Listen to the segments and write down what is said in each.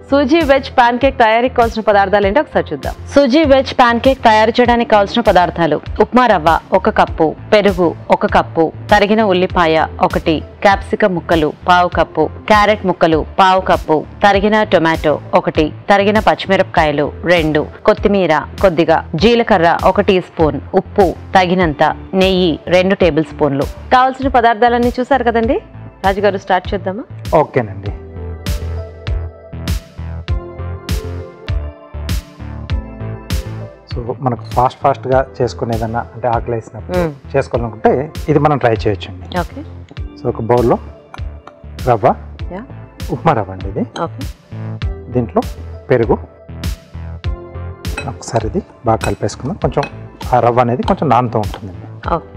Suji veg pan cake తయారీకి కావాల్సిన పదార్థాలు ఏంటో ఒకసారి చూద్దాం సూజీ వెజ్ పాన్ కేక్ తయారు చేయడానికి కావాల్సిన పదార్థాలు ఉప్మా రవ్వ ఒక కప్పు పెరుగు ఒక కప్పు తరిగిన ఉల్లిపాయ ఒకటి క్యాప్సికం ముక్కలు పావు కప్పు క్యారెట్ ముక్కలు పావు కప్పు తరిగిన టొమాటో ఒకటి తరిగిన పచ్చిమిరపకాయలు రెండు కొత్తిమీర కొద్దిగా జీలకర్ర ఒక టీ స్పూన్ ఉప్పు తగినంత నెయ్యి రెండు టేబుల్ స్పూన్లు కావాల్సిన పదార్థాలన్నీ చూసారు కదండి రాజుగారు స్టార్ట్ చేద్దామా ఓకేనండి సో మనకు ఫాస్ట్ ఫాస్ట్గా చేసుకునేదన్నా అంటే ఆకలి వేసినప్పుడు మ్మ్. చేసుకోవాలనుకుంటే ఇది మనం ట్రై చేయొచ్చండి ఓకే సో ఒక బౌల్లో రవ్వ యా ఉప్మా రవ్వ అండి ఇది ఓకే దీంట్లో పెరుగు ఒకసారి ఇది బాగా కలిపేసుకుందాం కొంచెం ఆ రవ్వ అనేది కొంచెం నానుతూ ఉంటుందండి ఓకే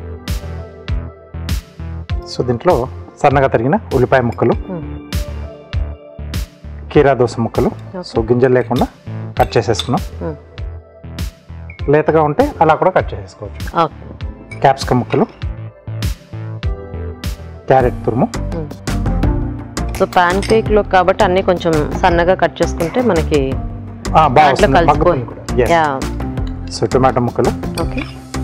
సో దీంట్లో సన్నగా తరిగిన ఉల్లిపాయ ముక్కలు మ్మ్. కీరా దోస ముక్కలు ఓకే. సో గింజలు లేకుండా కట్ చేసేసుకున్నాం మ్మ్. లేతగా ఉంటే అలా కూడా కట్ చేసేసుకోవచ్చు ఓకే క్యాప్సికమ్ ముక్కలు క్యారెట్ తురుము సో పాన్ కేక్ లో కాబట్టి అన్ని కొంచెం సన్నగా కట్ చేసుకుంటే మనకి ఆ, బాగా దాంట్లో వస్తుంది. కలిసిపోయి మగ్గుతుంది కూడా. Yes. యా సో టొమాటో ముక్కలు ఓకే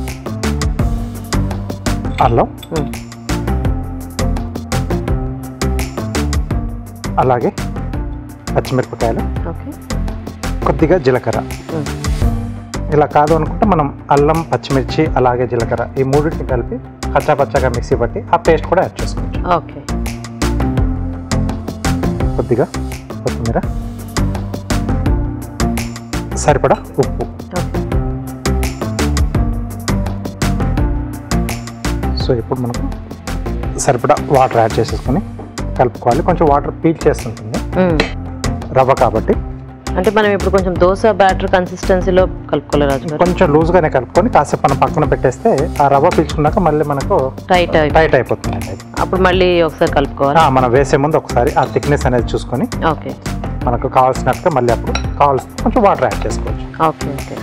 అల్లం అలాగే పచ్చిమిరపకాయలు ఓకే కొద్దిగా జీలకర్ర ఇలా కాదు అనుకుంటే మనం అల్లం పచ్చిమిర్చి అలాగే జీలకర్ర ఈ మూడింటిని కలిపి కచ్చా పచ్చగా మిక్సీ పట్టి ఆ పేస్ట్ కూడా యాడ్ చేసుకోవచ్చు ఓకే కొద్దిగా కొత్తిమీర సరిపడా ఉప్పు ఓకే సో ఇప్పుడు మనకు సరిపడా వాటర్ యాడ్ చేసేసుకొని కలుపుకోవాలి కొంచెం వాటర్ పీల్ చేస్తుంటుంది రవ్వ కాబట్టి అంటే మనం ఇప్పుడు కొంచెం దోశ బ్యాటర్ కన్సిస్టెన్సీలో కలుపుకోవాలి రాజు గారు కొంచెం లూజ్గానే కలుపుకొని కాసేపు మనం పక్కన పెట్టేస్తే ఆ రవ్వ పీల్చుకున్నాక మళ్ళీ మనకు టైట్ అయిపో టైట్ అయిపోతుంది అది అప్పుడు మళ్ళీ ఒకసారి కలుపుకోవాలి ఆ, మనం వేసే ముందు ఒకసారి ఆ థిక్నెస్ అనేది చూసుకొని ఓకే మనకు కావాల్సినట్టుగా మళ్ళీ అప్పుడు కావాల్సిన కొంచెం వాటర్ యాడ్ చేసుకోవచ్చు ఓకే ఓకే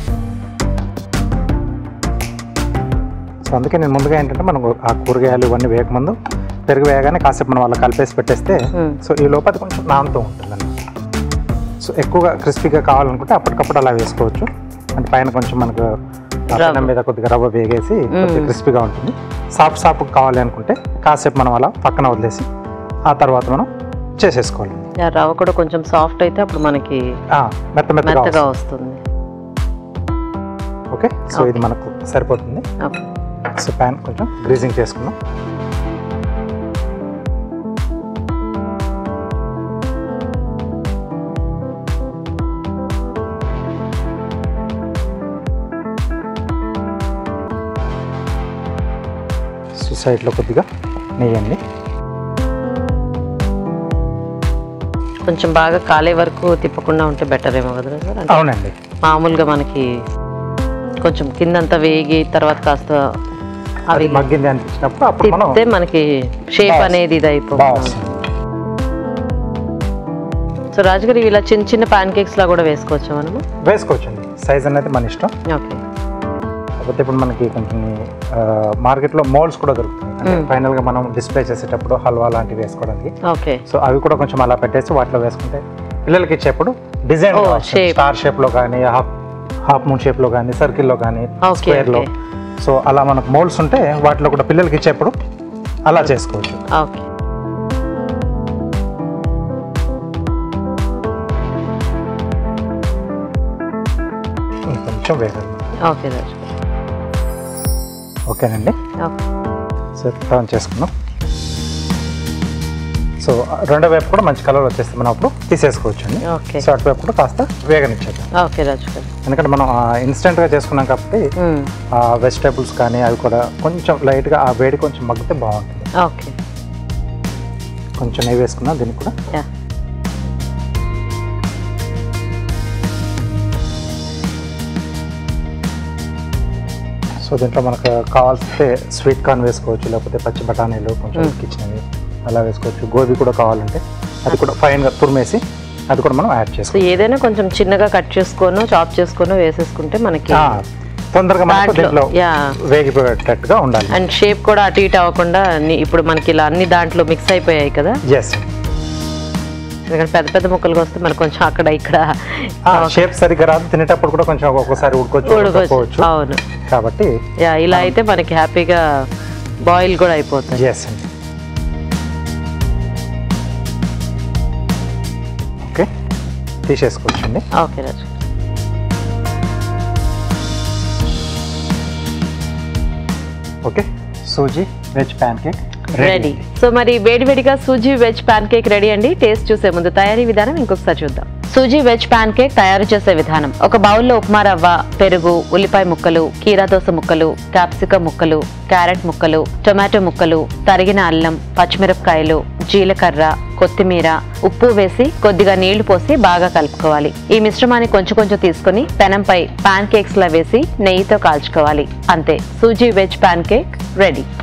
సో అందుకే నేను ముందుగా ఏంటంటే మనం ఆ కూరగాయలు ఇవన్నీ వేయకముందు పెరుగు వేయగానే కాసేపు మనం అలా కలిపేసి పెట్టేస్తే Hmm. సో ఈ లోపల కొంచెం నానుతూ ఉంటుంది అన్నమాట సో ఎక్కువగా క్రిస్పీగా కావాలనుకుంటే అప్పటికప్పుడు అలా వేసుకోవచ్చు అంటే పైన కొంచెం మనకు ఆ రవ్వ. పెనం మీద కొద్దిగా రవ్వ వేగేసి Hmm. కొద్దిగా క్రిస్పీగా ఉంటుంది సాఫ్ట్ సాఫ్ట్ కావాలి అనుకుంటే కాసేపు మనం అలా పక్కన వదిలేసి ఆ తర్వాత మనం చేసేసుకోవాలి యా, రవ్వ కూడా కొంచెం సాఫ్ట్ అయితే అప్పుడు మనకి ఆ, మెత్త మెత్తగా మెత్తగా వస్తుంది. వస్తుంది ఓకే సో ఇది మనకు సరిపోతుంది ఓకే సో ప్యాన్ కొంచెం గ్రీజింగ్ చేసుకుందాం సో సైడ్లో కొద్దిగా నెయ్యి అండి కొంచెం బాగా కాలే వరకు తిప్పకుండా ఉంటే బెటర్ ఏమో కదా సార్ అంటే అవునండి మామూలుగా మనకి కొంచెం కిందంతా వేగి తర్వాత కాస్త అవి అది మగ్గింది అనిపించినప్పుడు అప్పుడు మనం తిప్పితే మనకి షేప్ బాగా అనేది ఇది బాగా అయిపోతుంది వస్తుంది సో రాజుగారు ఇవి ఇలా చిన్న చిన్న పాన్ కేక్స్ లా కూడా వేసుకోవచ్చు మనము వేసుకోవచ్చండి సైజ్ అనేది మన ఇష్టం ఓకే కాకపోతే ఇప్పుడు మనకి కొంచెం మార్కెట్లో మోల్డ్స్ కూడా దొరుకుతాయి అంటే Mm. ఫైనల్గా మనం డిస్ప్లే చేసేటప్పుడు హల్వా లాంటివి వేసుకోవడానికి ఓకే సో అవి కూడా కొంచెం అలా పెట్టేసి వాటిలో వేసుకుంటే పిల్లలకి ఇచ్చేప్పుడు డిజైన్ Oh, shape. స్టార్ షేప్లో కానీ హాఫ్ హాఫ్ మూన్ షేప్లో కానీ సర్కిల్లో కానీ Okay, స్క్వేర్లో okay. సో అలా మనకు మోల్డ్స్ ఉంటే వాటిలో కూడా పిల్లలకి ఇచ్చేప్పుడు అలా చేసుకోవచ్చు ఓకే కొంచెం వేగాలి ఓకే రాజు ఓకేనండి ఓకే సో టర్న్ చేసుకుందాం సో రెండో వైపు కూడా మంచి కలర్ వచ్చేస్తే మనం అప్పుడు తీసేసుకోవచ్చు అండి ఓకే సో అటువైపు కూడా కాస్త వేగనిచ్చేద్దాం ఓకే రాజు గారు ఎందుకంటే మనం ఇన్స్టెంట్గా చేసుకున్నాం కాబట్టి మ్మ్. ఆ వెజిటేబుల్స్ కానీ అవి కూడా కొంచెం లైట్గా ఆ వేడి కొంచెం మగ్గితే బాగుంటుంది ఓకే కొంచెం నెయ్యి వేసుకున్నాం దీనికి కూడా యా సో దీంట్లో మనకు కావాల్సితే స్వీట్ కార్న్ వేసుకోవచ్చు లేకపోతే పచ్చి బఠానీలు కొంచెం Mm. ఉడికిచ్చినవి అలా వేసుకోవచ్చు గోబీ కూడా కావాలంటే అది కూడా ఫైన్గా తురిమేసి అది కూడా మనం యాడ్ సో చేసుకోవచ్చు ఏదైనా కొంచెం చిన్నగా కట్ చేసుకోను చాప్ చేసుకోను వేసేసుకుంటే మనకి ఆ, తొందరగా మనకు దాంట్లో దీంట్లో యా వేగిపోయేటట్టుగా ఉండాలి అండ్ షేప్ కూడా అటు ఇటు అవ్వకుండా అన్ని ఇప్పుడు మనకి ఇలా అన్ని దాంట్లో మిక్స్ అయిపోయాయి కదా ఎస్ ఎందుకంటే పెద్ద పెద్ద ముక్కలుగా వస్తే మనకు కొంచెం అక్కడ ఇక్కడ షేప్ సరిగ్గా రాదు తినేటప్పుడు కూడా కొంచెం ఒక్కొక్కసారి ఉడుకోవచ్చు ఉడకొచ్చు ఉడకపోవచ్చు అవును కాబట్టి యా ఇలా అయితే మనకి హ్యాపీగా బాయిల్ కూడా అయిపోతుంది ఎస్ అండి ఓకే తీసేసుకోవచ్చండి okay Raju okay suji veg pancake ready so మరి వేడివేడిగా suji veg pancake ready అండి టేస్ట్ చూసే ముందు తయారీ విధానం ఇంకొకసారి చూద్దాం సూజీ వెజ్ ప్యాన్ కేక్ తయారు చేసే విధానం ఒక బౌల్లో ఉప్మా రవ్వ పెరుగు ఉల్లిపాయ ముక్కలు కీరా దోస ముక్కలు క్యాప్సికం ముక్కలు క్యారెట్ ముక్కలు టొమాటో ముక్కలు తరిగిన అల్లం పచ్చిమిరపకాయలు జీలకర్ర కొత్తిమీర ఉప్పు వేసి కొద్దిగా నీళ్లు పోసి బాగా కలుపుకోవాలి ఈ మిశ్రమాన్ని కొంచెం కొంచెం తీసుకొని పెనంపై పాన్ కేక్స్ లా వేసి నెయ్యితో కాల్చుకోవాలి అంతే suji veg pancake ready